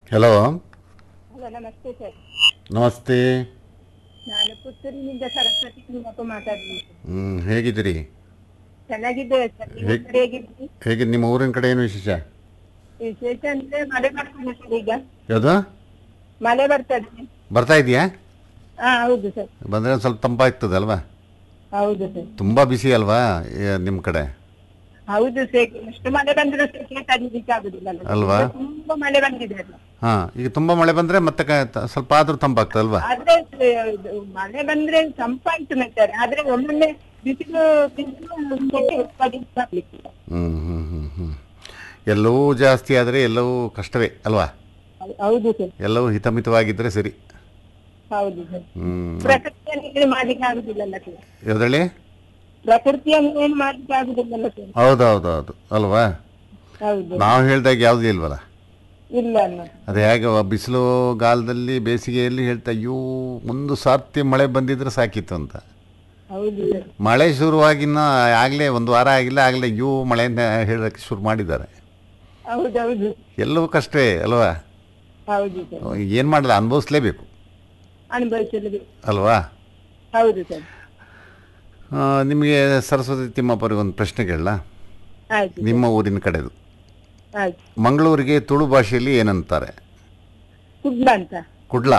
Hello hello ನಮಸ್ತೆ sir ನಮಸ್ತೆ ನಾನು ಪುತ್ತೂರಿನಿಂದ ಸರಸ್ವತಿ ತಿಮ್ಮಪ್ಪ ಮಾತಾಡ್ತೀನಿ ಹ್ಞೂ ಹೇಗಿದ್ದೀರಿ ಚೆನ್ನಾಗಿದ್ದೇವೆ ಸರ್ ನೀವು ಹೇಗ್- ಸರ್ ಹೇಗಿದ್ದೀರಿ ಹೇಗೆ ನಿಮ್ಮ ಊರಿನ ಕಡೆ ಏನು ವಿಶೇಷ ವಿಶೇಷ ಅಂದ್ರೆ ಮಳೆ ಬರ್ತದೆ ಸರ್ ಈಗ ಯಾವುದು ಮಳೆ ಬರ್ತದೆ ಬರ್ತಾ ಇದೆಯಾ ಹಾ ಹೌದು ಸರ್ ಬಂದರೆ ಒಂದು ಸ್ವಲ್ಪ ತಂಪಾಗ್ತದೆ ಅಲ್ವಾ ಹೌದು ಸರ್ ತುಂಬ ಬಿಸಿ ಅಲ್ವಾ ನಿಮ್ಮ ಕಡೆ ಹೌದು ಸರ್ ಎಷ್ಟು ಮಳೆ ಬಂದರೂ ಸೆಕೆ ತಡಿಲಿಕ್ಕೆ ಆಗುದಿಲ್ಲ ಅಲ್ಲ ಸರ್? ಅಲ್ವಾ? ಈಗ ತುಂಬಾ ಮಳೆ ಬಂದಿದೆ ಅಲ್ಲ ಹಾಂ ಈಗ ತುಂಬ ಮಳೆ ಬಂದರೆ ಮತ್ತೆ ಕ- ತ- ಸ್ವಲ್ಪ ಆದರೂ ತಂಪಾಗ್ತದೆ ಅಲ್ವಾ ಆದ್ರೆ ಸ- ಇದು ಮಳೆ ಬಂದ್ರೆ ತಂಪಾಯ್ತು ಮೆಟ್ಟಾರೆ ಆದ್ರೆ ಒಮ್ಮೊಮ್ಮೆ ಬಿಸಿಲು ಬಿಸಿಲು ಸೆಕೆ ತಡಿಲಿಕ್ಕೆ ಆಗ್ಲಿಕ್ಕಿಲ್ಲ. ಹ್ಞೂ ಹ್ಞೂ ಹ್ಞೂ ಹ್ಞೂ ಎಲ್ಲವೂ ಜಾಸ್ತಿ ಆದರೆ ಎಲ್ಲವೂ ಕಷ್ಟವೇ ಅಲ್ವಾ ಹೌ- ಹೌದು ಸರ್ ಎಲ್ಲವೂ ಹಿತಮಿತವಾಗಿದ್ದರೆ ಸರಿ ಹೌದು ಸರ್ ಹ್ಞೂ ಪ್ರಕೃತಿಯನ್ನು ಏನು ಮಾಡ್ಲಿಕ್ಕೆ ಆಗುದಿಲ್ಲಲ್ಲ ಸರ್ ಯಾವುದಳಿ ಪ್ರಕೃತಿಯನ್ನು ಏನು ಮಾಡ್ಲಿಕ್ಕೆ ಆಗುದಿಲ್ಲಲ್ಲ ಸರ್ ಹೌದು ಹೌದು ಹೌದು ಅಲ್ವಾ ಹೌದು ನಾವು ಹೇಳ್ದಾಗ ಯಾವುದೂ ಇಲ್ವಲ್ಲ ಇಲ್ಲ ಅಲ್ಲ ಅದು ಹೇಗೆ ಬಿಸಿಲು ಗಾಲದಲ್ಲಿ ಬೇಸಿಗೆಯಲ್ಲಿ ಹೇಳ್ತಾ ಅಯ್ಯೋ ಒಂದು ಸಾರ್ತಿ ಮಳೆ ಬಂದಿದ್ರೆ ಸಾಕಿತ್ತು ಅಂತ ಹೌದು ಸರ್ ಮಳೆ ಶುರುವಾಗಿನ ಆಗಲೇ ಒಂದು ವಾರ ಆಗಿಲ್ಲ ಆಗಲೇ ಅಯ್ಯೋ ಮಳೆ ಅಂತ ಹೇಳೋಕ್ಕೆ ಶುರು ಮಾಡಿದ್ದಾರೆ ಹೌದೌದು ಎಲ್ಲವೂ ಕಷ್ಟವೇ ಅಲ್ವಾ ಹೌದು ಸರ್ ಏನು ಮಾಡಲ್ಲ ಅನುಭವಿಸ್ಲೇಬೇಕು ಅನುಭವಿಸಲು ಅಲ್ವಾ ಹೌದು ಸರ್ ಆ, ನಿಮಗೆ ಸರಸ್ವತಿ ತಿಮ್ಮಪ್ಪರಿಗೆ ಒಂದು ಪ್ರಶ್ನೆ ಕೇಳಲ್ಲ ಆಯ್ತು ನಿಮ್ಮ ಊರಿನ ಕಡೆದು ಆಯ್ತು ಮಂಗಳೂರಿಗೆ ತುಳು ಭಾಷೆಯಲ್ಲಿ ಏನಂತಾರೆ ಕುಡ್ಲ ಅಂತ ಕುಡ್ಲ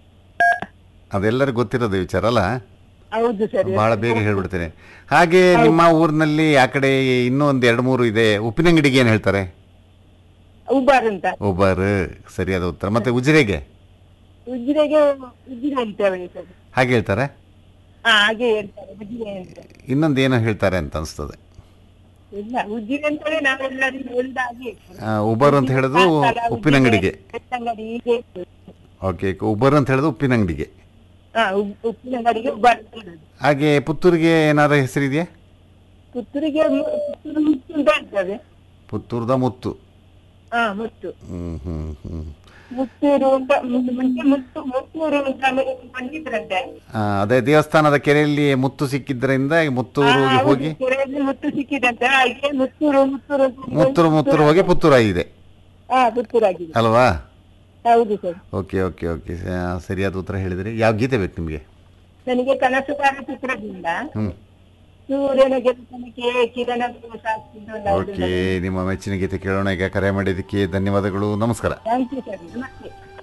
ಅದೆಲ್ಲರಿಗೂ ಗೊತ್ತಿರೋದು ವಿಚಾರ ಅಲ್ಲ ಹೌದು ಸರ್ ಬಹಳ ಬೇಗ ಹೇಳ್ಬಿಡ್ತೇನೆ ಹಾಗೆ ನಿಮ್ಮ ಊರಿನಲ್ಲಿ ಆ ಕಡೆ ಇನ್ನೂ ಒಂದು ಎರಡು ಮೂರು ಇದೆ ಉಪ್ಪಿನಂಗಡಿಗೆ ಏನು ಹೇಳ್ತಾರೆ ಉಬಾರ್ ಅಂತ ಒಬ್ಬರು ಸರಿಯಾದ ಉತ್ತರ ಮತ್ತೆ ಉಜಿರೆಗೆ ಉಜಿರೆಗೆ ಉಜಿರೆ ಅಂತೇವೆ ಸರ್ ಹಾಗೆ ಹೇಳ್ತಾರೆ ಹಾ ಹಾಗೆ ಹೇಳ್ತಾರೆ ಉಜಿರೆ ಅಂತ ಇನ್ನೊಂದು ಏನೋ ಹೇಳ್ತಾರೆ ಅಂತ ಅನಿಸ್ತದೆ ಇಲ್ಲ ಉಜಿರೆ ಅಂತೇಳಿ ನಾವೆಲ್ಲರೂ ಒಂದಾಗಿ ಉಬರ್ ಅಂತ ಹೇಳೋದು ಉಪ್ಪಿನಂಗಡಿಗೆ ಬೆತ್ತಂಗಡಿ ಹೀಗೆ ಇರ್ತದೆ. ಓಕೆ ಉಬರ್ ಅಂತ ಹೇಳೋದು ಉಪ್ಪಿನಂಗಡಿಗೆ ಹಾ ಉಪ್- ಉಪ್ಪಿನಂಗಡಿಗೆ ಉಬಾರ್ ಅಂತ ಹೇಳೋದು ಹಾಗೆ ಪುತ್ತೂರಿಗೆ ಏನಾದ್ರು ಹೆಸರಿದೆಯಾ ಪುತ್ತೂರಿಗೆ ಮು- ಪುತ್ತೂರು ಮುತ್ತು ಅಂತ ಹೇಳ್ತೇವೆ ಪುತ್ತೂರ್ದ ಮುತ್ತು ಹಾ ಮುತ್ತು ಹ್ಞೂ ಹ್ಞೂ ಹ್ಞೂ ಮುತ್ತೂರು ಅಂತ ಮುಂದೆ ಮುಂಚೆ ಮುತ್ತು ಮುತ್ತೂರು ಅಂತ ಬಂದಿದ್ರಂತೆ ಅದೇ ದೇವಸ್ಥಾನದ ಕೆರೆಯಲ್ಲಿ ಮುತ್ತು ಸಿಕ್ಕಿದ್ದರಿಂದ ಈ ಮುತ್ತೂರಿಗೆ ಹೋಗಿ ಕೆರೆಯಲ್ಲಿ ಮುತ್ತು ಸಿಕ್ಕಿದಂತೆ ಹಾಗೆ ಮುತ್ತೂರು ಮುತ್ತೂರು ಅಂತ ಹೇಳಿ ಮುತ್ತೂರು ಮುತ್ತೂರು ಹೋಗಿ ಪುತ್ತೂರಾಗಿದೆ ಹಾ ಪುತ್ತೂರಾಗಿದೆ ಅಲ್ವಾ ಹೌದು ಸರ್ ಓಕೆ ಓಕೆ ಓಕೆ ಸರಿಯಾದ ಉತ್ತರ ಹೇಳಿದ್ರಿ ಯಾವ ಗೀತೆ ಬೇಕು ನಿಮಗೆ ನನಗೆ ಕನಸುಗಾರ ಚಿತ್ರದಿಂದ ಹ್ಞೂ ಸೂರ್ಯನ ಗೆಲುತನಕ್ಕೆ ಕಿರಣ ಸಾಕ್ತಿದ್ದು ಓಕೆ ನಿಮ್ಮ ಮೆಚ್ಚಿನ ಗೀತೆ ಕೇಳೋಣ ಈಗ ಕರೆ ಮಾಡಿದ್ದಕ್ಕೆ ಧನ್ಯವಾದಗಳು ನಮಸ್ಕಾರ ಥ್ಯಾಂಕ್ ಯು ಸರ್ ನಮಸ್ತೆ